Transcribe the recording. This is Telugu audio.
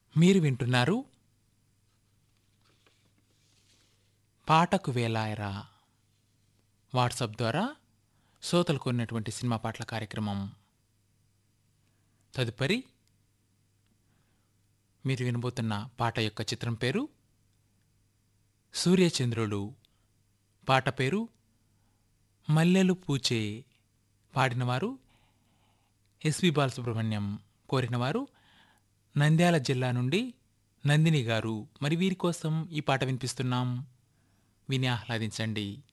మీరు వింటున్నారు పాటకు వేలాయరా వాట్సాప్ ద్వారా శ్రోతలు కొన్నటువంటి సినిమా పాటల కార్యక్రమం తదుపరి మీరు వినబోతున్న పాట యొక్క చిత్రం పేరు సూర్యచంద్రుడు పాట పేరు మల్లెలు పూచే పాడినవారు ఎస్వి బాలసుబ్రహ్మణ్యం కోరినవారు నంద్యాల జిల్లా నుండి నందిని గారు మరి వీరి కోసం ఈ పాట వినిపిస్తున్నాం విని ఆహ్లాదించండి